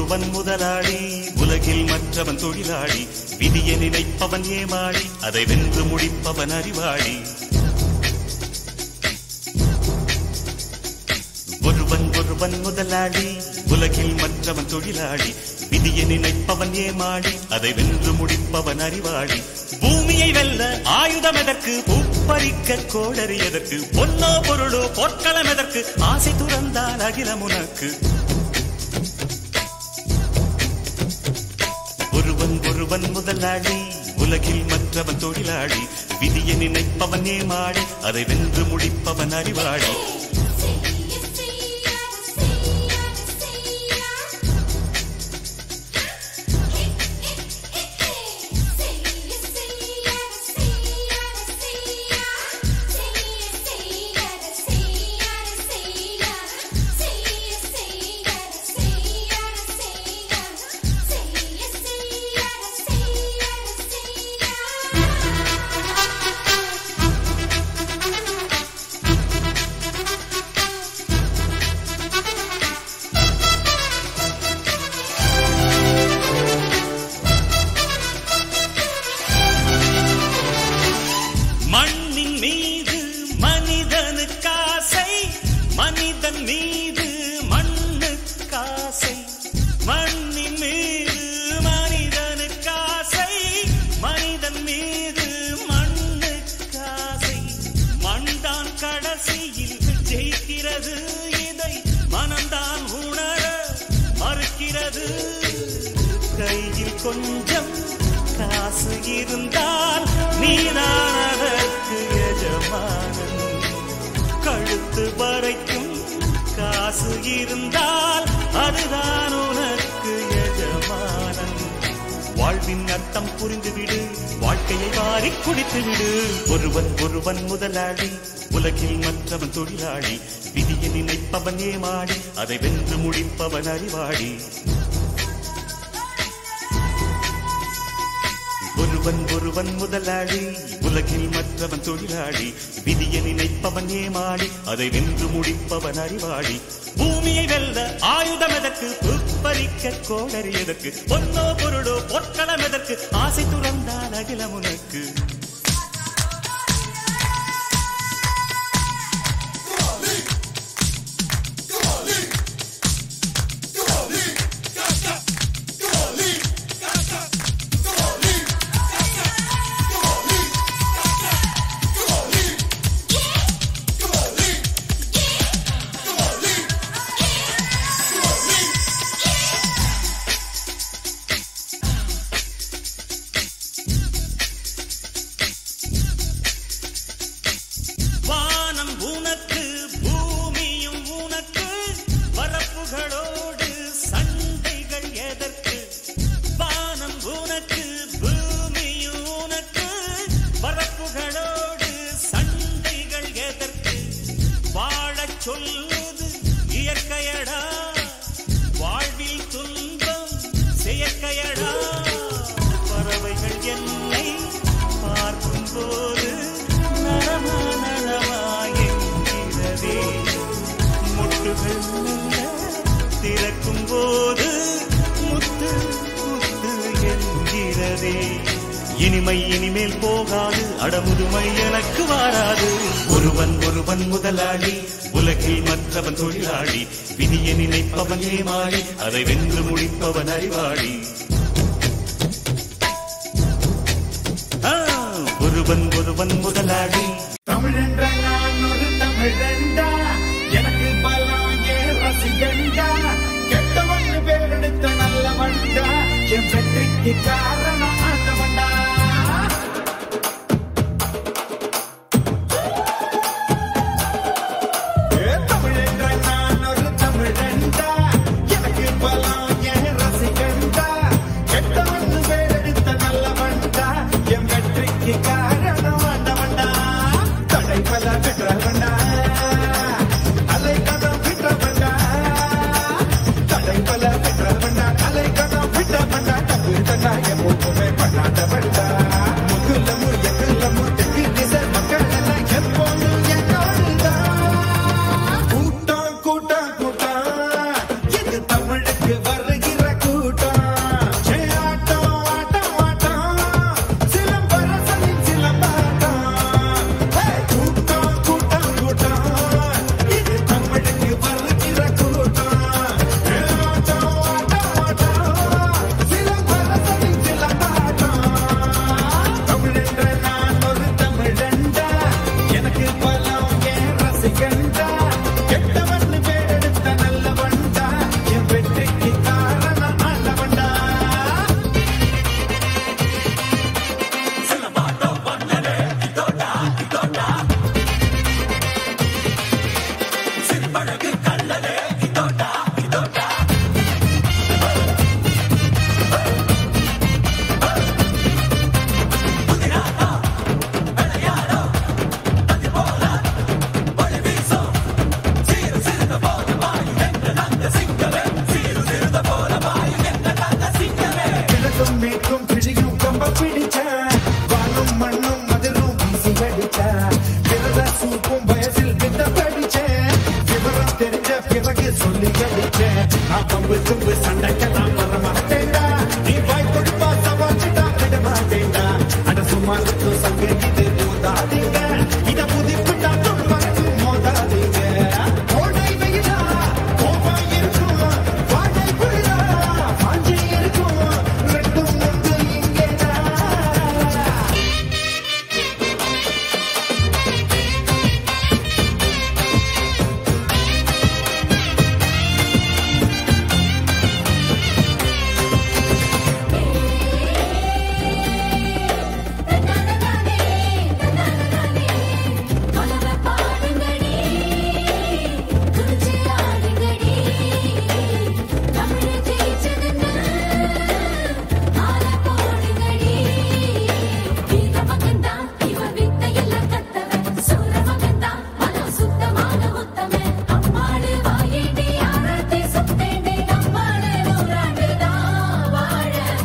ஒருவன் முதலாளி உலகில் மற்றவன் தொழிலாளி விதியை நினைப்பவன் ஏமாளி அதை வென்று முடிப்பவன் அறிவாளி ஒருவன் ஒருவன் முதலாளி உலகில் மற்றவன் தொழிலாளி விதியை நினைப்பவன் ஏமாளி அதை வென்று முடிப்பவன் அறிவாளி பூமியை வெல்ல ஆயுதம் எதற்கு பூப்பறிக்க கோடரி எதற்கு பொன்னோ பொருளோ பொற்களம் எதற்கு ஆசை துறந்தால் அகிலம் உனக்கு ஒருவன் ஒருவன் முதலாளி உலகில் மற்றவன் தொழிலாளி விதியை நினைப்பவன் ஏமாளி அதை வென்று முடிப்பவன் அறிவாளி மண்ணின் மீது மனிதனுக்காசை மனிதன் மீது மண்ணுக்காசை மண்ணின் மீது மனிதனுக்காசை மனிதன் மீது மண்ணுக்காசை மண்தான் கடைசியில் ஜெயிக்கிறது இதை மனம்தான் உணர மறுக்கிறது கையில் கொஞ்சம் காசு இருந்தால் நீதான் அதற்கு எஜமானன் கழுத்து வரைக்கும் காசு இருந்தால் அதுதான் உனக்கு எஜமானன் வாழ்வின் அர்த்தம் புரிந்துவிடு வாழ்க்கையை வாரி குடித்து விடு ஒருவன் ஒருவன் முதலாளி உலகில் மற்றவன் தொழிலாளி விதியை நினைப்பவன் ஏமாடி அதை வென்று முடிப்பவன் அறிவாளி ஒருவன் ஒருவன் முதலாளி உலகில் மற்றவன் தொழிலாளி விதியை நினைப்பவன் ஏமாளி அதை வென்று முடிப்பவன் அறிவாளி பூமியை வெல்ல ஆயுதம் எதற்கு புப்பரிக்க கோடரி எதற்கு பொன்னோ பொருளோ பொற்களம் எதற்கு ஆசை துறந்தால் அகிலம் உனக்கு வானம் உனக்கு பூமியும் உனக்கு வரப்புகளோடு சண்டைகள் எதற்கு வானம் உனக்கு பூமியும் உனக்கு வரப்புகளோடு சண்டைகள் எதற்கு வாழச் சொல்வது இயற்கையடா வாழ்வில் துன்பம் செயற்கையடா பறவைகள் என்னை பார்க்கும் போது நலமா நலமா என்கிறதே முட்டுகள் மெல்ல திறக்கும் போது முத்து முத்து என்கிறதே இனிமை இனிமேல் போகாது அடமுதுமை எனக்கு வாராது ஒருவன் ஒருவன் முதலாளி உலகில் மற்றவன் தொழிலாளி விதியை நினைப்பவன் ஏமாளி அதை வென்று முடிப்பவன் அறிவாளி ஆ, ஒருவன் ஒருவன் முதலாளி தமிழென்ற நான் ஒரு தமிழண்டா எனக்கு பலம் ஏ ரசிகண்டா கெட்டவன் பேரெடுத்த நல்லவண்டா என் வெற்றிக்கு காரணம் ஆண்டவண்டா ஏ தமிழென்ற நான் ஒரு தமிழண்டா எனக்கு பலம் ஏ ரசிகண்டா கெட்டவன் பேரெடுத்த நல்லவண்டா என் வெற்றிக்கு காரணம் ஆண்டவண்டா தடை பல பெற்றவண்டா அலை கதம் விட்டவண்டா தடை பல பெற்றவண்டா அலை கதம் விட்டவண்டா தப்பு தண்டா எப்போதுமே பண்ணாதவண்டா முகுலமு எகுலமு தெற்கு திசை மக்கள் எல்லாம் எப்போதும் என்னோடுதான் கூட்டம் கூட்டம் கூட்டம் எங்க தமிழுக்கு வருகிற சொல்லி அடிச்சேன் நான் பம்பு தும்பு சண்டைக்கெல்லாம் வர மாட்டேன்டா நீ வாய் கொடுப்பா சவாச்சுட்டா விட மாட்டேன்டா அட சும்மா இருக்கும் சங்க இது போதாதீங்க இத புதிப்புட்டா தொழுவரத்து மோதாதீங்க கோடை வெயிலா கோபம் இருக்கும் வாடை புரியா வாஞ்சி இருக்கும் ரெண்டும் ஒன்று இங்கேதான் வாழ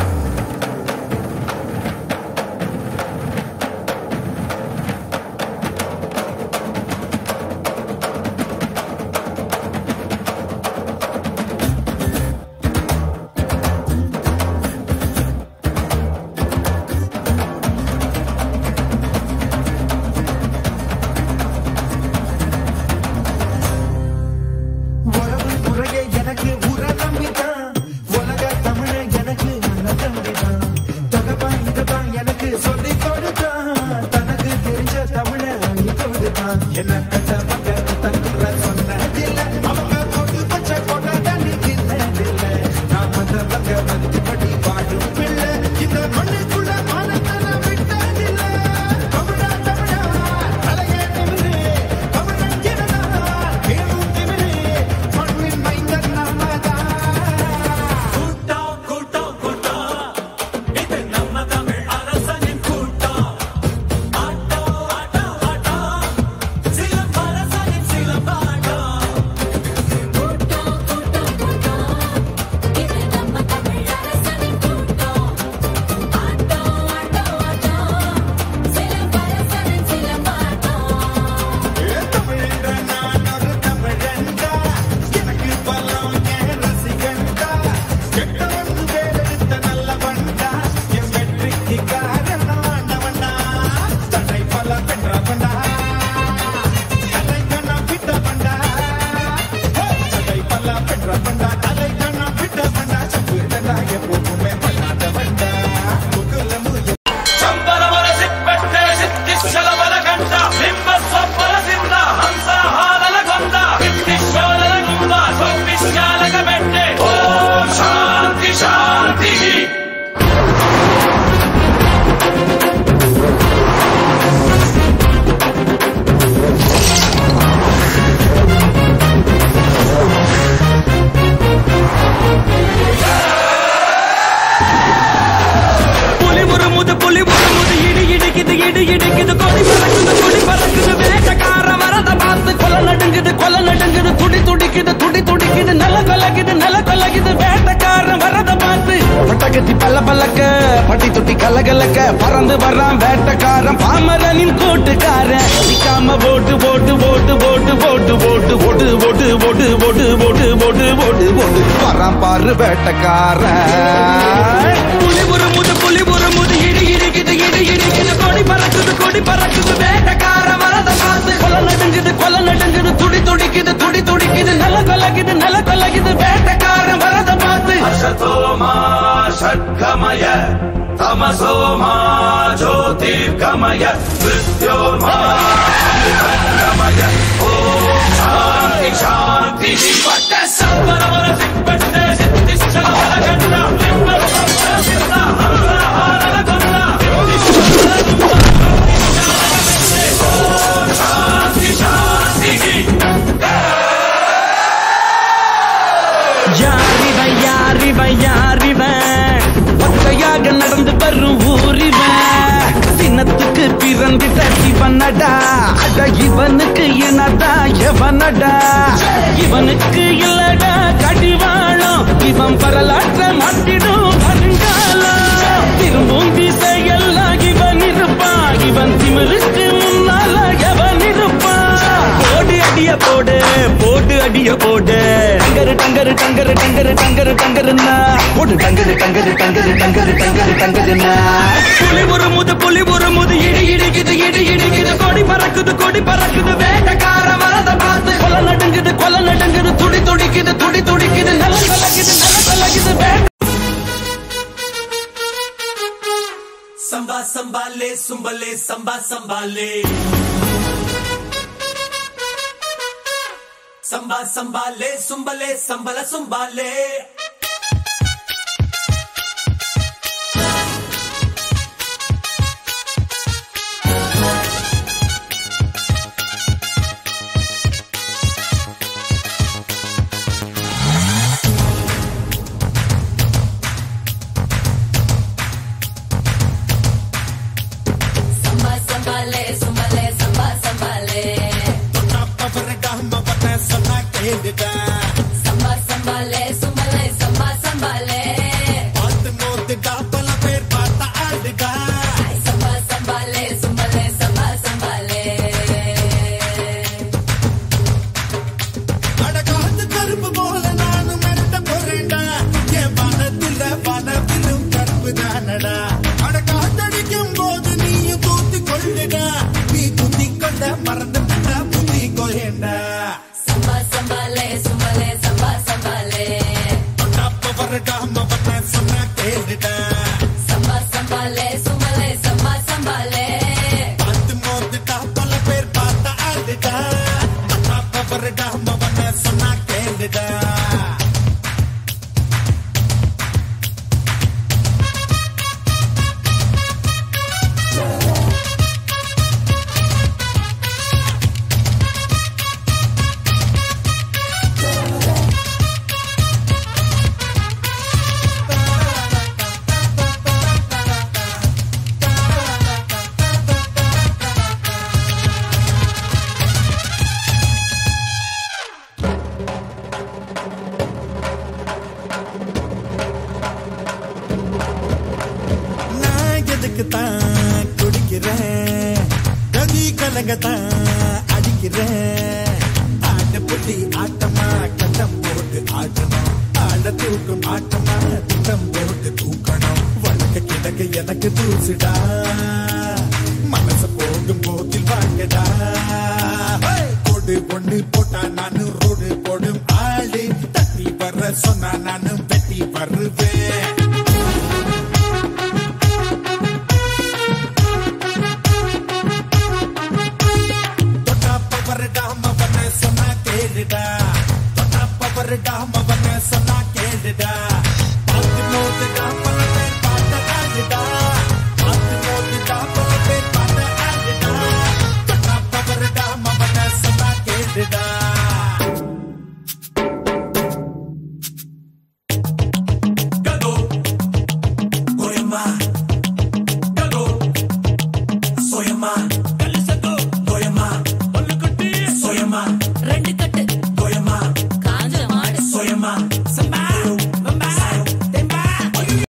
உறவு முறையே எனக்கு உற நம்பிதான் உலக தமிழ எனக்கு நல்ல தம்பிதான் தகப்பான் இதுதான் எனக்கு சொல்லி கொடுத்தான் தனக்கு தெரிஞ்ச தமிழ அள்ளி கொடுத்தான் என்ன கட்டவங்க தங்குற சொன்னதில்ல அவங்க கொண்டு வச்ச கொண்ட தண்ணி இல்லதில்ல நான் வந்தவங்க மதிப்படி வாழும் பிள்ளை இந்த மண்ணுக்குள்ள மானத்தன விட்டதில்ல தமிழா தமிழா தலையே நிமிரு தமிழன் எனதா மேலும் திமிரு மண்ணின் மைந்தன் நாமதான் கூட்டம் கூட்டம் கூட்டம் இது நம்ம தமிழ் அரசனின் கூட்டம் ஆட்டம் ஆட்டம் ஆட்டம் சிலம்பரசனின் சிலம்பாட்டம் கூட்டம் கூட்டம் கூட்டம் இது நம்ம தமிழ் அரசனின் கூட்டம் ஆட்டம் ஆட்டம் ஆட்டம் சிலம்பரசனின் சிலம்பாட்டம் தமிழன்ற நான் ஒரு தமிழன்டா எனக்கு பலம் என் ரசிகன்டா கெட்டவன் வேலெடுத்த நல்லவன்டா என் வெற்றிக்கு காரணம் ஆண்டவன்டா தடை பல பெற்றவன்டா தலை கண்ணா விட்டவன்டா தடை பல பெற்றவன்டா தலை கண்ணா விட்டவன்டா சப்பு தண்டா எப்போதுமே பண்ணாதவன்டா முகுலமு ಶಂಬರವರ ಸಿಪ್ಪೆಟ್ಟೆ ಸಿದ್ಧಿಶಲವರ ಗಂಡ ಬಿಂಬ ಸ್ವಪ್ಪರ ಸಿದ್ಧ ಹಂಸ ಹಾಲಲ ಗೊಂದ ಬಿಂಬಿಶ್ವರನ ಗುಂಬ ಸೊಪ್ಪಿಶ್ಯಾಲಕ ಬೆಟ್ಟೆ ಓಂ ಶಾಂತಿ ಶಾಂತಿ புலி உருமுது புலி உருமுது இடி இடிக்குது இடி இடிக்குது கொடி பறக்குது கொடி பறக்குது வேட்டக்கார வரத பார்த்து கொலை நடுங்குது கொலை நடுங்குது துடி துடிக்குது துடி துடிக்குது நல்ல கொலகுது நல்ல கொலகுது வேட்டக்காரன் வரத பார்த்து பட்டகத்தி பல்ல பல்லக்க பட்டி தொட்டி கலகலக்க பறந்து வர்றான் வேட்டக்காரன் பாமரனின் கூட்டுக்காரன் நிக்காம போட்டு போட்டு போட்டு போட்டு போட்டு போட்டு போட்டு போட்டு போட்டு போட்டு போட்டு போட்டு போட்டு போட்டு வரான் பாரு வேட்டக்காரன் புலி உருமுது புலி உருமுது இடி இடிக்குது இடி இடிக்குது கொடி பறக்குது கொடி பறக்குது வேட்டக்கார வரத பார்த்து கொலை நடுங்குது கொலை நடுங்குது துடி துடிக்குது துடி துடிக்குது நல்ல கொலகுது நல்ல கொலகுது வேட்டக்கார வரத பார்த்து ಅಶತೋಮಾ ಷಡ್ಗಮಯ ತಮಸೋಮಾ ಜ್ಯೋತಿರ್ಗಮಯ ಮೃತ್ಯೋರ್ಮಾ ಗಮಯ ಓಂ ಶಾಂತಿ ಶಾಂತಿ ಪಟ್ಟ ಸಂಬರವರ ಸಿಪ್ಪಟ್ಟೆ ಸಿದ್ಧಿಶ್ವರ ಗಂಡ ಬಿಂಬ ಸ್ವಪ್ನ ಸಿದ್ಧ ಹಂಸ ಹಾಲಲ ಗೊಂದ ಬಿಂಬಿಶ್ವರನ ಗುಂಬ ಓಂ ಶಾಂತಿ ಶಾಂತಿ யாரிவன் யாரிவன் யாரிவன் ஒத்தையாக நடந்து வரும் ஊரிவன் சின்னத்துக்கு பிறந்திட்ட இவனடா அட இவனுக்கு இனடா எவனடா இவனுக்கு இல்லடா கடிவாளம் இவன் வரலாற்ற மாட்டிடும் வருங்காலம் திரும்பும் திசையெல்லாம் இவன் இருப்பான் இவன் திமிருக்கு முன்னால எவன் இருப்பான் போடு அடிய போடு போடு அடிய கைய போடு டங்கரு டங்கரு டங்கரு டங்கரு டங்கரு டங்கருன்னா போடு டங்கரு டங்கரு டங்கரு டங்கரு டங்கரு டங்கருன்னா புலி ஒரு முது புலி ஒரு முது இடி இடிக்குது இடி இடிக்குது கொடி பறக்குது கொடி பறக்குது வேட்டக்கார வரத பார்த்து கொலை நடுங்குது கொலை நடுங்குது துடி துடிக்குது துடி துடிக்குது நல்ல கலக்குது நல்ல கலக்குது வேட்ட சம்பா சம்பாலே சும்பலே சம்பா சம்பாலே சம்பா சம்பாலே சும்பலே சம்பல சும்பாலே சம்பா சம்பாலே சும்பலே சம்பா சம்பாலே சம்பா சம்பாலே சும்பலே சம்பா சம்பாலே சம்பா சம்பாலே சும்பலே சம்பா சம்பாலே கருப்பு போல நானும் மெட்ட போறேன்டா என் பணத்துல பணத்திலும் கருப்பு தானடா அட காத்தடிக்கும் போது நீயும் தூத்தி கொள்ளுடா நீ குத்தி கொண்ட மறந்துட்டா புத்தி கொயண்டா சம்பா சம்பாலே சும்பலே சம்பா சம்பாலே அப்ப வரடாம வந்த சொன்னா கேளுடா சம்பா சம்பாலே சும்பலே சம்பா சம்பாலே பார்த்து மோதுட்டா பல பேர் பார்த்த ஆளுடா அப்ப வரடாம வந்த சொன்னா கேளுடா நான் எதுக்கு தான் குடிக்கிறேன் கதி கலங்கத்தான் அடிக்கிறேன் ஆட்ட புள்ளி ஆட்டமா கட்டம் போட்டு ஆட்டணும் ஆட தூக்கும் ஆட்டமா திட்டம் போட்டு தூக்கணும் வழக்க கிழக்கு எனக்கு தூசுடா மனசு போகும் போக்கில் வாங்கடா கொடு கொண்டு போட்டா நானு ரோடு போடும் ஆளு தட்டி வர சொன்னா நானு வெட்டி வருவேன் தொட்டாப்ப வரடாம வந்த சொன்னா கேளுடா தொட்டாப்ப வரடாம வந்த சொன்னா கேளுடா